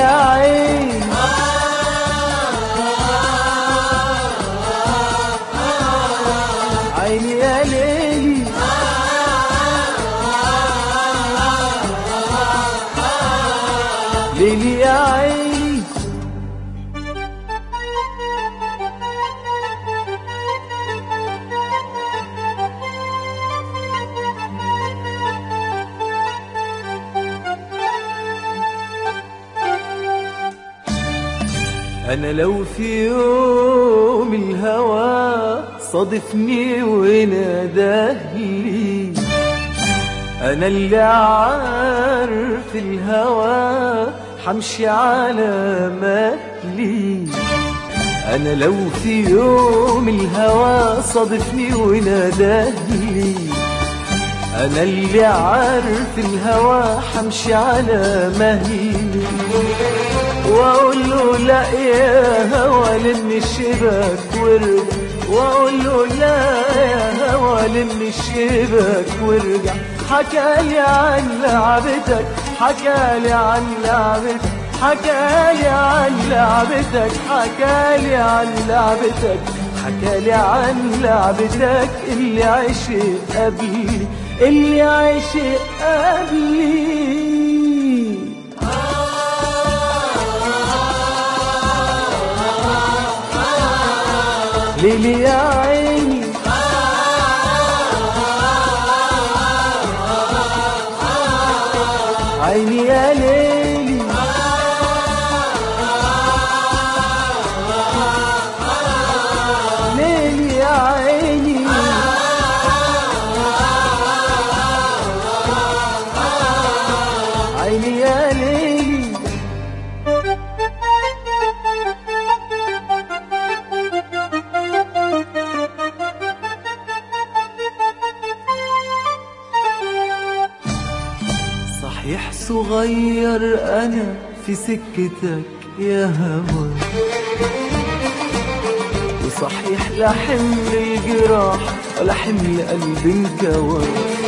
يا عين عيني يا ليلي ليلي يا عيني أنا لو في يوم الهوى صادفني وناداه لي أنا اللي عارف الهوى حمشي على مهلي أنا لو في يوم الهوى صادفني وناداه لي أنا اللي عارف الهوى حمشي على مهلي واقول له لا يا هوى لم الشبك وارجع واقول له لا يا هوى لم الشبك وارجع حكالي عن لعبتك حكالي عن لعبتك حكالي عن لعبتك حكالي عن لعبتك حكالي عن لعبتك اللي عشق قبلي اللي عشق قبلي ليلي يا عيني عيني يا ليلي ليلي يا عيني عيني يا ليلي صحيح صغير أنا في سكتك يا هوى وصحيح لا حمل الجراح ولا حمل قلب انكوى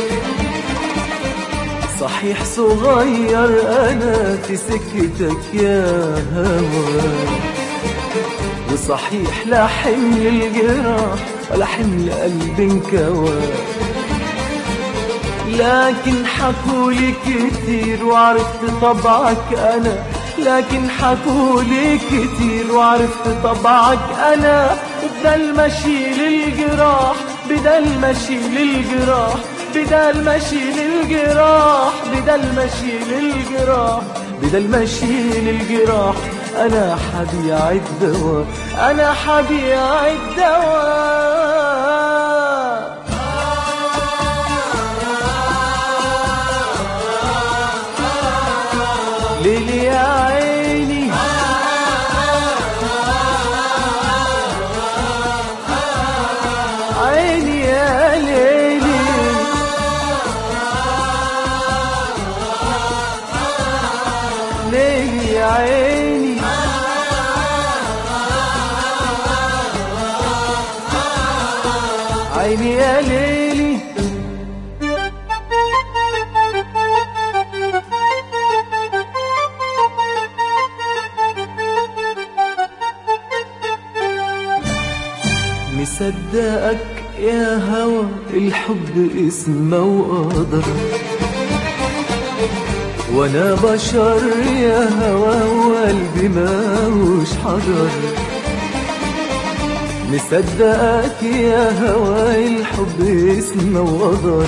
صحيح صغير أنا في سكتك يا هوى وصحيح لا حمل الجراح ولا حمل قلب انكوى لكن حكولي كتير وعرفت طبعك انا لكن حكولي كتير وعرفت طبعك انا بدل مشي للجراح بدل مشي للجراح بدل مشي للجراح بدل مشي للجراح بدل مشي للجراح انا حبيع الدواء انا حبيع الدواء ليلي يا عيني عيني يا ليلي ليلي يا عيني عيني يا ليلي مصدقك يا هوى الحب اسمه وقدر وانا بشر يا هوى وقلبي ماهوش حجر مصدقك يا هوى الحب اسمه وقدر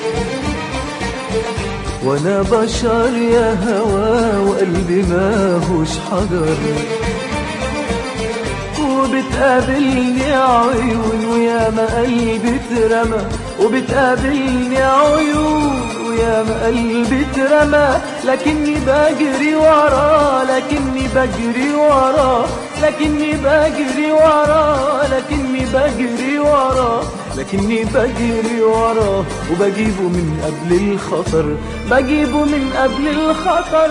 وانا بشر يا هوى وقلبي ماهوش حجر وبتقابلني عيون ويا ما قلبي اترمى وبتقابلني عيون ويا ما قلبي اترمى لكني بجري وراه لكني بجري وراه لكني بجري وراه لكني بجري وراه لكني بجري وراه وبجيبه من قبل الخطر بجيبه من قبل الخطر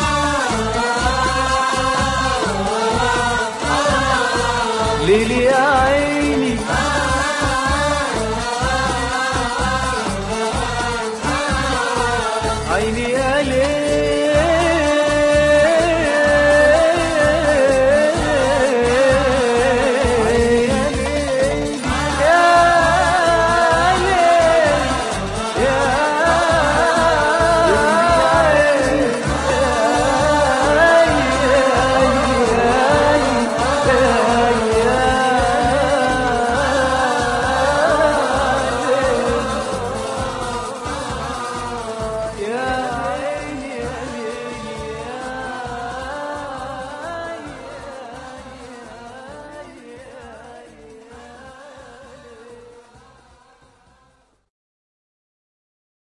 ليلي يا